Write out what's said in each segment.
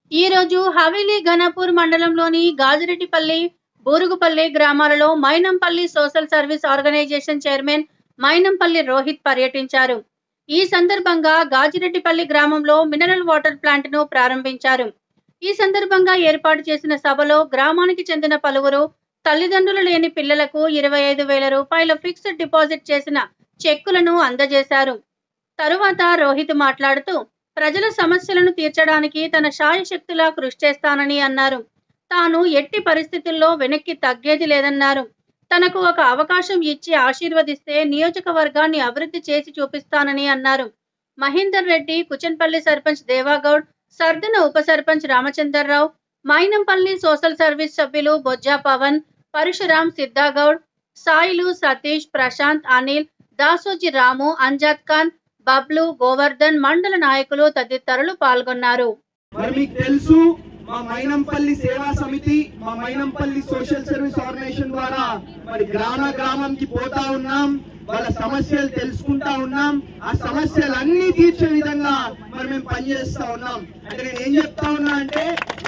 ఈ రోజు హవేలీ ఘనపూర్ మండలంలోని గాజిరెడ్డిపల్లి బూరుగుపల్లి గ్రామాలలో Mynampally social service organisation chairman Mynampally Rohit పర్యటించారు ఈ సందర్భంగా గాజిరెడ్డిపల్లి గ్రామంలో మినరల్ వాటర్ ప్లాంట్ ను ప్రారంభించారు ఈ సందర్భంగా ఏర్పాటు చేసిన సభలో గ్రామానికి చెందిన పలువురు తల్లిదండ్రులు లేని పిల్లలకు ఇరవై ఐదు వేల రూపాయల ఫిక్స్డ్ డిపాజిట్ చేసిన చెక్కులను అందజేశారు తరువాత రోహిత్ మాట్లాడుతూ ప్రజల సమస్యలను తీర్చడానికి తన శాయశక్తులా కృషి చేస్తానని అన్నారు తాను ఎట్టి పరిస్థితుల్లో వెనక్కి తగ్గేది లేదన్నారు తనకు ఒక అవకాశం ఇచ్చి ఆశీర్వదిస్తే నియోజకవర్గాన్ని అభివృద్ధి చేసి చూపిస్తానని అన్నారు మహేందర్ రెడ్డి కుచన్పల్లి సర్పంచ్ దేవాగౌడ్ సర్దన ఉప సర్పంచ్ రామచందర్రావు మైనంపల్లి సోషల్ సర్వీస్ సభ్యులు బొజ్జా పవన్ పరశురాం సిద్ధాగౌడ్ సాయిలు సతీష్ ప్రశాంత్ అనిల్ దాసోజీ రాము అంజాద్ ఖాన్ బబ్లు గోవర్ధన్ మండల నాయకులు తదితరులు పాల్గొన్నారు మరి మీకు తెలుసు మా మైనంపల్లి సేవా సమితి మా మైనంపల్లి సోషల్ సర్వీస్ ఆర్గనైజేషన్ ద్వారా మరి గ్రామ గ్రామంకి పోతా ఉన్నాం వాళ్ళ సమస్యలు తెలుసుకుంటా ఉన్నాం ఆ సమస్యలన్నీ తీర్చే విధంగా మరి మేము పనిచేస్తా ఉన్నాం అంటే నేను ఏం చెప్తా ఉన్నా అంటే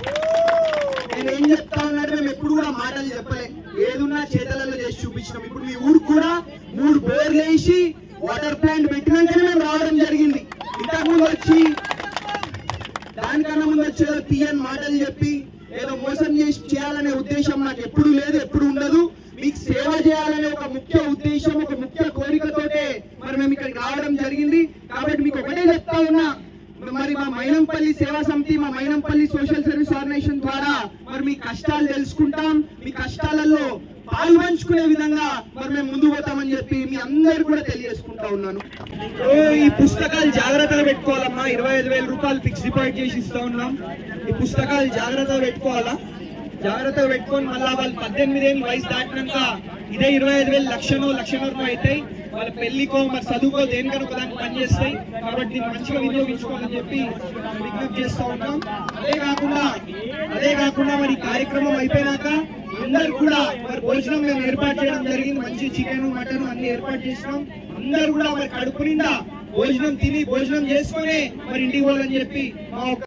నేను ఏం చెప్తా ఉన్నా అంటే మేము ఎప్పుడు కూడా మాటలు చెప్పలే ఏదున్నా చేతలలో చేసి చూపించినాం ఇప్పుడు మీ ఊరు కూడా మూడు బోర్లు వేసి వాటర్ ప్లాంట్ పెట్టినాకనే మేము రావడం జరిగింది ఇంతకుముందు వచ్చి దానికన్నా ముందు వచ్చి ఏదో తీయని మాటలు చెప్పి ఏదో మోసం చేసి చేయాలనే ఉద్దేశం నాకు ఎప్పుడు లేదు ఎప్పుడు ఉండదు మీకు సేవ చేయాలనే ఒక ముఖ్య ఉద్దేశం ఒక ముఖ్య కోరికతోటే మరి మేము ఇక్కడికి రావడం జరిగింది కాబట్టి మీకు ఒకటే చెప్తా ఉన్నా మరి మా మైనంపల్లి సేవా సమితి మా మైనంపల్లి సోషల్ సర్వీస్ ఆర్గనైజేషన్ ద్వారా మరి మీ కష్టాలు తెలుసుకుంటాం మీ కష్టాలలో పాల్పంచుకునే విధంగా మరి మేము ముందు పోతామని చెప్పి మీ అందరు కూడా తెలియజేసుకుంటా ఉన్నాను ఓ, ఈ పుస్తకాలు జాగ్రత్తగా పెట్టుకోవాలమ్మా ఇరవై ఐదు వేల రూపాయలు ఫిక్స్ డిపాజిట్ చేసి ఇస్తా ఉన్నాం ఈ పుస్తకాలు జాగ్రత్తగా పెట్టుకోవాలా జాగ్రత్తగా పెట్టుకొని మళ్ళా వాళ్ళు పద్దెనిమిది ఏళ్ళు వయసు దాటినాక ఇదే ఇరవై ఐదు వేలు లక్షను లక్షన్నర అవుతాయి వాళ్ళ పెళ్లికో మరి చదువుకో దేనికనో ఒక దానికి పనిచేస్తాయి కాబట్టి దీన్ని మంచిగా వినియోగించుకోవాలని చెప్పి విజ్ఞప్తి చేస్తా ఉన్నాం అదే కాకుండా అదే కాకుండా మరి ఈ కార్యక్రమం అయిపోయినాక అందరు కూడా మరి భోజనం మేము ఏర్పాటు చేయడం జరిగింది మంచి చికెన్ మటన్ అన్ని ఏర్పాటు చేసినాం అందరు కూడా మరి కడుపు నిండా భోజనం తిని భోజనం చేసుకొని మరి ఇంటికి పోవాలని చెప్పి మా ఒక